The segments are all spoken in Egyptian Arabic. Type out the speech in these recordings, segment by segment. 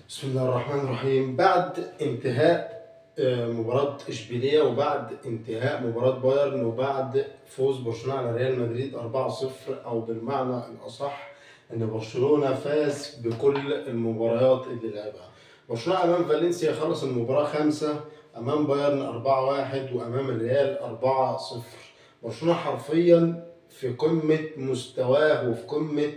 بسم الله الرحمن الرحيم بعد انتهاء آه، مباراة اشبيلية وبعد انتهاء مباراة بايرن وبعد فوز برشلونة على ريال مدريد 4-0 او بالمعنى الاصح ان برشلونة فاز بكل المباريات اللي لعبها. برشلونة امام فالنسيا خلص المباراة خمسة امام بايرن 4-1 وامام الريال 4-0. برشلونة حرفيا في قمة مستواه وفي قمة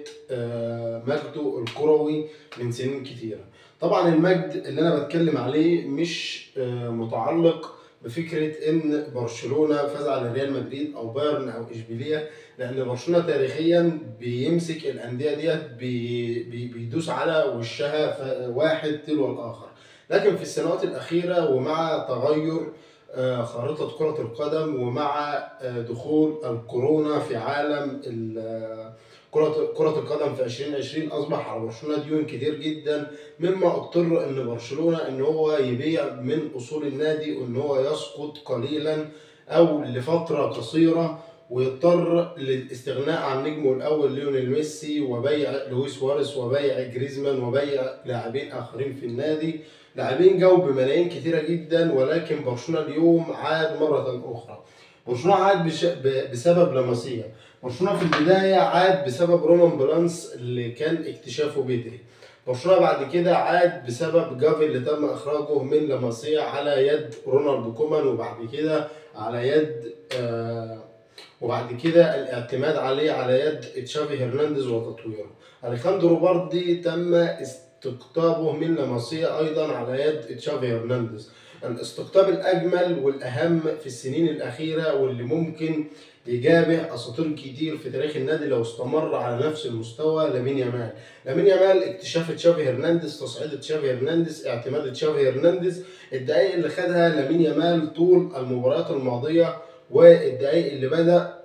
آه، مجده الكروي من سنين كتيرة. طبعا المجد اللي انا بتكلم عليه مش آه، متعلق بفكره ان برشلونه فاز على ريال مدريد او بايرن او اشبيليه لان برشلونه تاريخيا بيمسك الانديه ديت بي بي بيدوس على وشها ف- واحد تلو الاخر لكن في السنوات الاخيره ومع تغير آه، خارطه كره القدم ومع آه، دخول الكورونا في عالم ال- آه، كرة كرة القدم في 2020 أصبح على برشلونة ديون كتير جدا مما اضطر ان برشلونه ان هو يبيع من اصول النادي وان هو يسقط قليلا او لفتره قصيره ويضطر للاستغناء عن نجمه الاول ليونيل ميسي وبيع لويس سواريز وبيع جريزمان وبيع لاعبين اخرين في النادي لاعبين جو بملايين كتيره جدا ولكن برشلونه اليوم عاد مره اخرى برشلونه عاد بش... ب... بسبب لاماسيا برشلونه في البدايه عاد بسبب رومان بلانس اللي كان اكتشافه بدري برشلونه بعد كده عاد بسبب جافي اللي تم اخراجه من لاماسيا على يد رونالد كومان وبعد كده على يد آه وبعد كده الاعتماد عليه على يد تشافي هرنانديز وتطويره اليخاندرو باردي تم استقطابه من لاماسيا ايضا على يد تشافي هرنانديز الاستقطاب الاجمل والاهم في السنين الاخيره واللي ممكن يجابه اساطير كتير في تاريخ النادي لو استمر على نفس المستوى لامين يامال لامين يامال اكتشاف تشافي هرنانديز تصعيد تشافي هرنانديز اعتماد تشافي هرنانديز الدقائق اللي خدها لامين يامال طول المباريات الماضيه والدقائق اللي بدا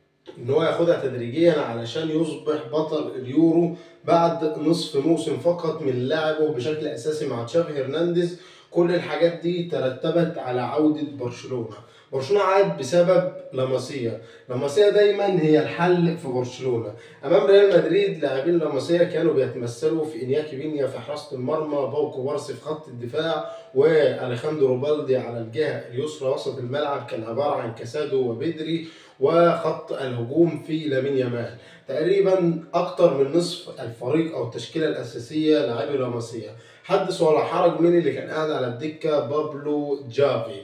ان هو ياخدها تدريجيا علشان يصبح بطل اليورو بعد نصف موسم فقط من لعبه بشكل اساسي مع تشافي هرنانديز كل الحاجات دي ترتبت على عوده برشلونه برشلونه عاد بسبب لاماسيا لاماسيا دايما هي الحل في برشلونه امام ريال مدريد لاعبين لاماسيا كانوا بيتمثلوا في انياكي بينيا في حراسه المرمى باوكو بارسي في خط الدفاع واليخاندرو بالدي على الجهه اليسرى وسط الملعب كان عباره عن كاسادو وبدري وخط الهجوم في لامين يامال تقريبا اكتر من نصف الفريق او التشكيله الاساسيه لاعبي لاماسيا حدث ولا حرج مين اللي كان قاعد على الدكه بابلو جافي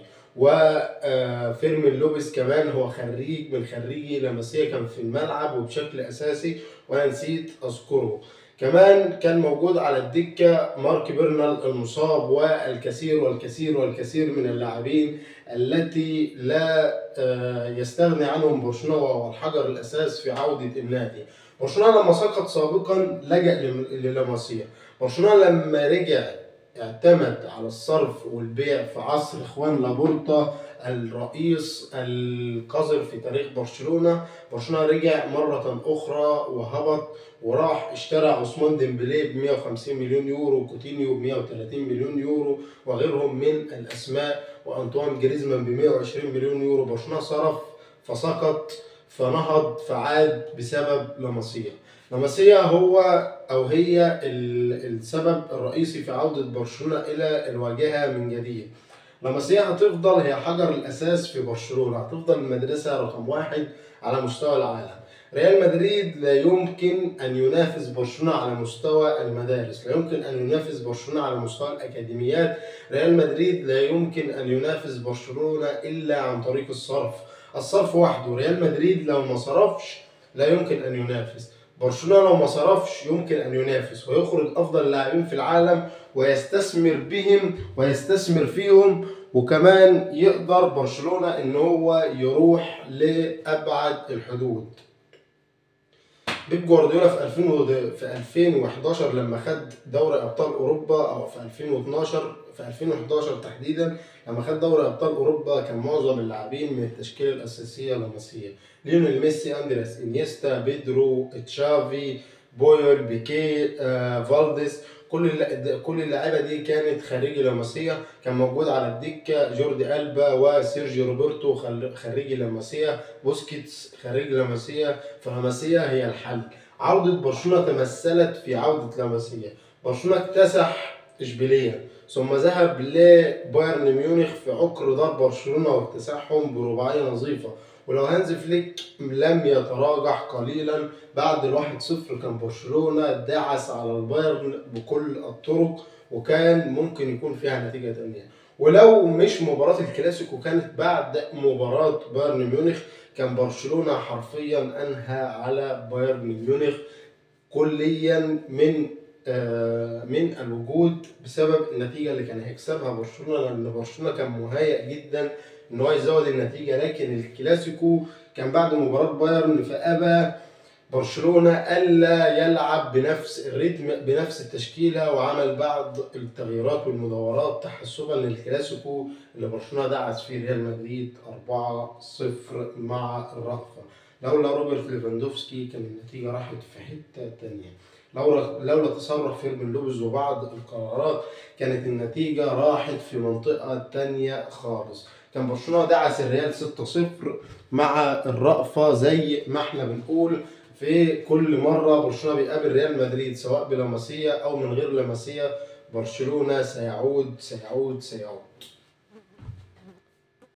وفيرمين لوبيس كمان هو خريج من خريجي لاماسيا كان في الملعب وبشكل اساسي وانا نسيت اذكره كمان كان موجود على الدكة مارك بيرنال المصاب والكثير والكثير والكثير من اللاعبين التي لا آه، يستغني عنهم برشلونة وهو الحجر الأساس في عودة النادي برشلونة لما سقط سابقا لجأ لم- للاماسيا برشلونة لما رجع اعتمد على الصرف والبيع في عصر اخوان لابورتا الرئيس القذر في تاريخ برشلونة برشلونة رجع مرة أخرى وهبط وراح اشترى عثمان ديمبلي ب 150 مليون يورو كوتينيو ب 130 مليون يورو وغيرهم من الاسماء وانطوان جريزمان ب 120 مليون يورو برشلونه صرف فسقط فنهض فعاد بسبب لاماسيا لاماسيا هو او هي ال- السبب الرئيسي في عوده برشلونه الى الواجهه من جديد لاماسيا هتفضل هي حجر الاساس في برشلونه هتفضل المدرسه رقم واحد على مستوى العالم ريال مدريد لا يمكن ان ينافس برشلونه على مستوى المدارس، لا يمكن ان ينافس برشلونه على مستوى الاكاديميات، ريال مدريد لا يمكن ان ينافس برشلونه الا عن طريق الصرف، الصرف وحده، ريال مدريد لو ما صرفش لا يمكن ان ينافس، برشلونه لو ما صرفش يمكن ان ينافس ويخرج افضل اللاعبين في العالم ويستثمر بهم ويستثمر فيهم وكمان يقدر برشلونه ان هو يروح لابعد الحدود. بيب جوارديولا في 2000 و- في 2011 لما خد دوري ابطال اوروبا او في 2012 في 2011 تحديدا لما خد دوري ابطال اوروبا كان معظم اللاعبين من التشكيله الاساسيه لاماسيا ليونيل ميسي اندرياس انيستا بيدرو تشافي بويل بيكي آه، فالديز كل الل- كل اللعيبه دي كانت خريجي لاماسيا كان موجود على الدكه جوردي البا وسيرجيو روبرتو خل- خريجي لاماسيا بوسكيتس خريج لاماسيا فلاماسيا هي الحل عودة برشلونة تمثلت في عودة لاماسيا برشلونة اكتسح اشبيليه ثم ذهب لبايرن ميونخ في عقر دار برشلونه واكتساحهم برباعيه نظيفه ولو هانز فليك لم يتراجع قليلا بعد الواحد صفر كان برشلونه دعس على البايرن بكل الطرق وكان ممكن يكون فيها نتيجه تانية ولو مش مباراة الكلاسيكو كانت بعد مباراة بايرن ميونخ كان برشلونة حرفيا أنهى على بايرن ميونخ كليا من آه، من الوجود بسبب النتيجة اللي كان هيكسبها برشلونة لأن برشلونة كان مهيأ جدا إن هو يزود النتيجة لكن الكلاسيكو كان بعد مباراة بايرن فأبى برشلونة ألا يلعب بنفس الريتم بنفس التشكيلة وعمل بعض التغييرات والمدورات تحسبا للكلاسيكو اللي برشلونة دعس فيه ريال مدريد 4-0 مع الرأفة لولا روبرت ليفاندوفسكي كان النتيجة راحت في حتة تانية لولا لولا تصرف فيرمين لوبيز وبعض القرارات كانت النتيجة راحت في منطقة تانية خالص كان برشلونة دعس الريال 6-0 مع الرأفة زي ما احنا بنقول في كل مرة برشلونة بيقابل ريال مدريد سواء بلمسية أو من غير لمسية برشلونة سيعود سيعود سيعود